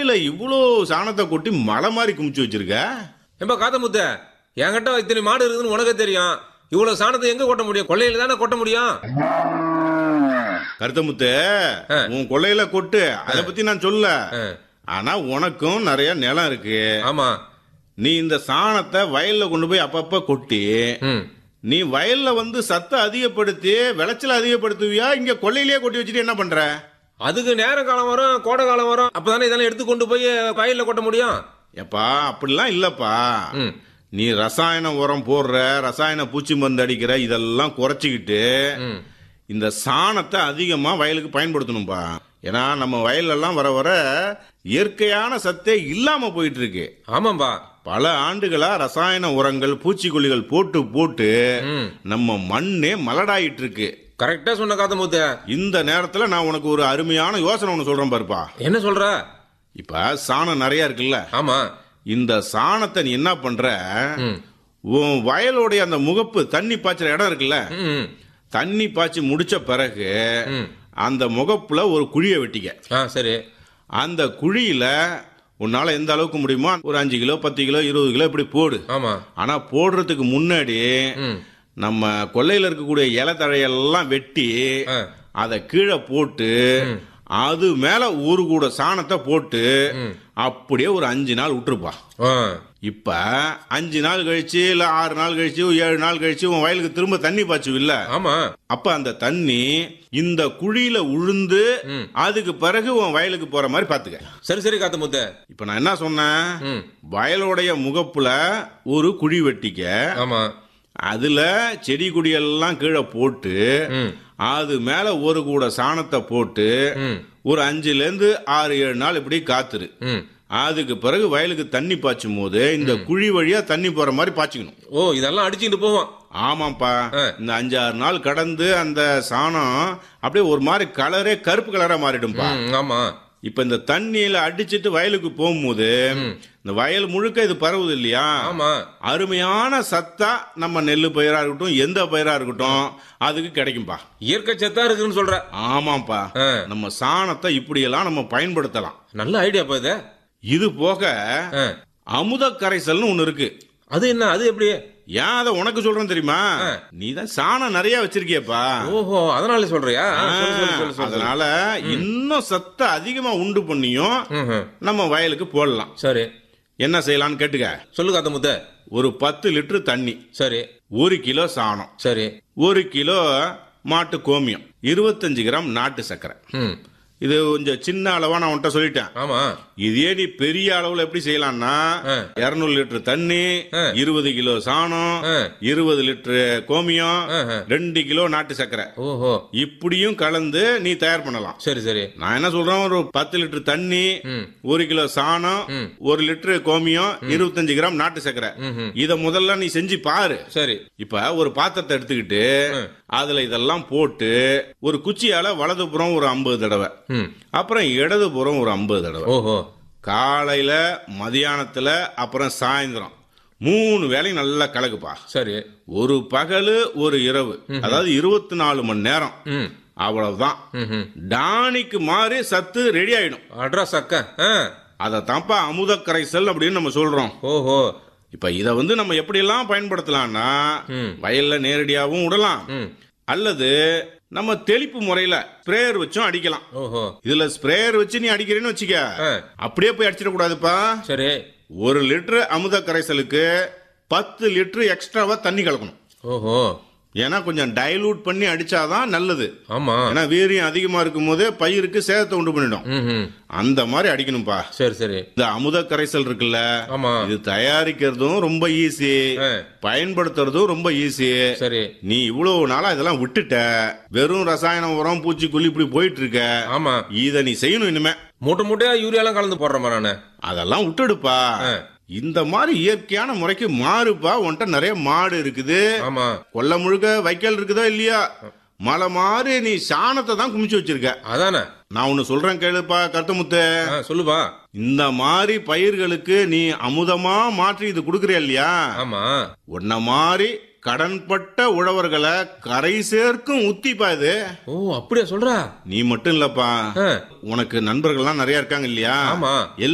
கொள்ளையில இவ்வளோ சாணத்தை கொட்டி மலை மாதிரி குமிச்சு வச்சிருக்க ஏம்பா காத்த முத்த என்கிட்ட இத்தனை மாடு இருக்குதுன்னு உனக்கே தெரியும் இவ்வளவு சாணத்தை எங்க கொட்ட முடியும் கொள்ளையில தானே கொட்ட முடியும் கருத்தமுத்து ஆ. உன் கொள்ளையில கொட்டு அதை பத்தி நான் சொல்ல ஆ, ஆனா உனக்கும் நிறைய நிலம் இருக்கு ஆமா நீ இந்த சாணத்தை வயல்ல கொண்டு போய் அப்பப்ப கொட்டி ம் நீ வயல்ல வந்து சத்தை அதிகப்படுத்தி விளைச்சல அதிகப்படுத்துவியா இங்க கொள்ளையிலேயே கொட்டி வச்சுட்டு என்ன பண்ற அதுக்கு நேர காலம் வரும் கோடை காலம் வரும் அப்பதானே இதெல்லாம் எடுத்து கொண்டு போய் வயல்ல கொட்ட முடியும் எப்பா அப்படிலாம் இல்லப்பா ம் நீ ரசாயன உரம் போடுற ரசாயன பூச்சி மருந்து அடிக்கிற இதெல்லாம் குறைச்சிக்கிட்டு ம் இந்த சாணத்தை அதிகமா வயலுக்கு பயன்படுத்தணும்பா ஏன்னா நம்ம வயல்லலாம் வர வர இயற்கையான சத்தே இல்லாம போயிட்டு இருக்கு ஆமாம்பா பல ஆண்டுகளா ரசாயன உரங்கள் பூச்சிக்கொல்லிகள் போட்டு போட்டு ம் நம்ம மண்ணே மலடாயிட்டு இருக்கு கரெக்டா சொன்ன காத்த முத்த இந்த நேரத்துல நான் உனக்கு ஒரு அருமையான யோசனை ஒன்று சொல்றேன் பாருப்பா என்ன சொல்ற இப்ப சாணம் நிறைய இருக்குல்ல ஆமா இந்த சாணத்தை நீ என்ன பண்ற ம் உன் வயலோடைய அந்த முகப்பு தண்ணி பாய்ச்சுற இடம் இருக்குல்ல ம், ம் தண்ணி பாய்ச்சி முடிச்ச பிறகு ம். அந்த முகப்புல ஒரு குழியை வெட்டிக்க ஆ சரி அந்த குழியில உன்னால எந்த அளவுக்கு முடியுமோ ஒரு அஞ்சு கிலோ பத்து கிலோ இருபது கிலோ இப்படி போடு ஆமா ஆனா போடுறதுக்கு முன்னாடி ம் நம்ம கொல்லையில இருக்கக்கூடிய இலை தழையெல்லாம் வெட்டி ஆ அதை கீழே போட்டு அது மேல ஒரு கூட சாணத்தை போட்டு அப்படியே ஒரு அஞ்சு நாள் விட்டுருப்பா ஆ இப்ப அஞ்சு நாள் கழிச்சு இல்ல ஆறு நாள் கழிச்சு ஏழு நாள் கழிச்சு உன் வயலுக்கு திரும்ப தண்ணி பாய்ச்சு இல்ல ஆமா அப்ப அந்த தண்ணி இந்த குழியில உழுந்து ம். அதுக்கு பிறகு உன் வயலுக்கு போற மாதிரி பாத்துக்க சரி சரி காத்த முத்த இப்ப நான் என்ன சொன்னேன் ம் வயலோடைய முகப்புல ஒரு குழி வெட்டிக்க ஆமா அதுல செடி கொடியெல்லாம் கீழே போட்டு ம் அது மேல ஒரு கூட சாணத்தை போட்டு ம் ஒரு அஞ்சுல இருந்து ஆறு ஏழு நாள் இப்படி காத்துரு ம் அதுக்கு பிறகு வயலுக்கு தண்ணி பாய்ச்சும் போது இந்த குழி வழியா தண்ணி போற மாதிரி பாய்ச்சிக்கணும் ஓ இதெல்லாம் அடிச்சுட்டு போவோம் ஆமாப்பா ஆ. இந்த அஞ்சு ஆறு நாள் கடந்து அந்த சாணம் அப்படியே ஒரு மாதிரி கலரே கருப்பு கலரா மாறிடும்பா ம், ஆமா இப்ப இந்த தண்ணியில அடிச்சிட்டு வயலுக்கு போகும்போது இந்த வயல் முழுக்க இது பரவுது இல்லையா ஆமா அருமையான சத்தா நம்ம நெல்லு பயிரா இருக்கட்டும் எந்த பயிரா இருக்கட்டும் அதுக்கு கிடைக்கும்பா இயற்கை சத்தா இருக்குன்னு சொல்ற ஆமாப்பா ஆ. நம்ம சாணத்தை இப்படியெல்லாம் நம்ம பயன்படுத்தலாம் நல்ல ஐடியாப்பா இது இது போக ஆ. அமுத கரைசல்னு ஒண்ணு இருக்கு அது என்ன அது எப்படி ஏன் அதை உனக்கு சொல்றேன் தெரியுமா நீ தான் சாணம் நிறைய வச்சிருக்கியப்பா ஓஹோ அதனால சொல்றியா ஆ, சொல்லு, சொல்லு, சொல்லு, சொல்லு. அதனால இன்னும் சத்தை அதிகமா உண்டு பண்ணியும் ம்ஹும். நம்ம வயலுக்கு போடலாம் சரி என்ன செய்யலாம்னு கேட்டுக்க சொல்லு காத்த முத்த ஒரு பத்து லிட்டர் தண்ணி சரி ஒரு கிலோ சாணம் சரி ஒரு கிலோ மாட்டு கோமியம் இருபத்தஞ்சு கிராம் நாட்டு சர்க்கரை ம் இது கொஞ்சம் சின்ன அளவா நான் உன்கிட்ட சொல்லிட்டேன் ஆமா இதே நீ பெரிய அளவுல எப்படி செய்யலாம்னா ஆ. இருநூறு லிட்டர் தண்ணி ஆ. இருபது கிலோ சாணம் ஆ. இருபது லிட்டர் கோமியம் ஆஹா. ரெண்டு கிலோ நாட்டு சர்க்கரை ஓஹோ இப்படியும் கலந்து நீ தயார் பண்ணலாம் சரி சரி நான் என்ன சொல்றேன் ஒரு பத்து லிட்டர் தண்ணி ம் ஒரு கிலோ சாணம் ம். ஒரு லிட்டர் கோமியம் இருபத்தஞ்சு கிராம் நாட்டு சர்க்கரை ம்ஹும். இத முதல்ல நீ செஞ்சு பாரு சரி இப்ப ஒரு பாத்திரத்தை எடுத்துக்கிட்டு ம். அதுல இதெல்லாம் போட்டு ஒரு குச்சியால வலதுபுறம் ஒரு ஐம்பது தடவை ம் அப்புறம் இடதுபுறம் ஒரு ஐம்பது தடவை ஓஹோ காலையில மதியானத்துல அப்புறம் சாயந்தரம் மூணு வேலையும் நல்லா கலக்குப்பா சரி ஒரு பகலு ஒரு இரவு அதாவது இருபத்தி நாலு மணி நேரம் ம் அவ்வளவுதான் ம் டானிக்கு மாறி சத்து ரெடி ஆயிடும் அட்ரஸ் அக்கா ஆ அதை தான்ப்பா அமுத கரைசல் அப்படின்னு நம்ம சொல்றோம் ஓஹோ இப்ப இத வந்து நம்ம எப்படியெல்லாம் பயன்படுத்தலாம்னா ம். வயல்ல நேரடியாகவும் விடலாம் ம் அல்லது நம்ம தெளிப்பு முறையில ஸ்ப்ரேயர் வச்சும் அடிக்கலாம் ஓஹோ இதுல ஸ்ப்ரேயர் வச்சு நீ அடிக்கிறேன்னு வச்சுக்க ஆ. அப்படியே போய் அடிச்சிடக்கூடாதுப்பா சரி ஒரு லிட்டர் அமுத கரைசலுக்கு பத்து லிட்டர் எக்ஸ்ட்ராவா தண்ணி கலக்கணும் ஓஹோ ஏன்னா கொஞ்சம் டைலூட் பண்ணி அடிச்சாதான் நல்லது ஆமா ஏன்னா வீரியம் அதிகமா இருக்கும் போது பயிருக்கு சேதத்தை உண்டு பண்ணிடும் ம் அந்த மாதிரி அடிக்கணும்பா சரி சரி இந்த அமுத கரைசல் இருக்குல்ல ஆமா இது தயாரிக்கிறதும் ரொம்ப ஈஸி ஆ, பயன்படுத்துறதும் ரொம்ப ஈஸி சரி நீ இவ்வளவு நாளா இதெல்லாம் விட்டுட்ட வெறும் ரசாயன உரம் பூச்சிக்கொல்லி இப்படி போயிட்டு இருக்க ஆமா இத நீ செய்யணும் இனிமே மூட்டை மூட்டையா யூரியாலாம் கலந்து போடுறேன் நானு அதெல்லாம் விட்டுடுப்பா ஆ. இந்த மாதிரி இயற்கையான முறைக்கு மாறுப்பா உன்கிட்ட நிறைய மாடு இருக்குது ஆமா கொல்ல முழுக்க வைக்கல் இருக்குதா இல்லையா மலை மாறி நீ சாணத்தை தான் குமிச்சு வச்சிருக்க அதானே நான் ஒன்னு சொல்றேன் கேளுப்பா கருத்தமுத்து ஆ, சொல்லுப்பா இந்த மாதிரி பயிர்களுக்கு நீ அமுதமா மாற்றி இது கொடுக்குறியா இல்லையா ஆமா உன்ன மாதிரி கடன்பட்ட உழவர்களை கரை சேர்க்கும் உத்திப்பா இது ஓ அப்படியா சொல்றா நீ மட்டும் இல்லப்பா ஆ, உனக்கு நண்பர்கள்லாம் நிறைய இருக்காங்க இல்லையா ஆமா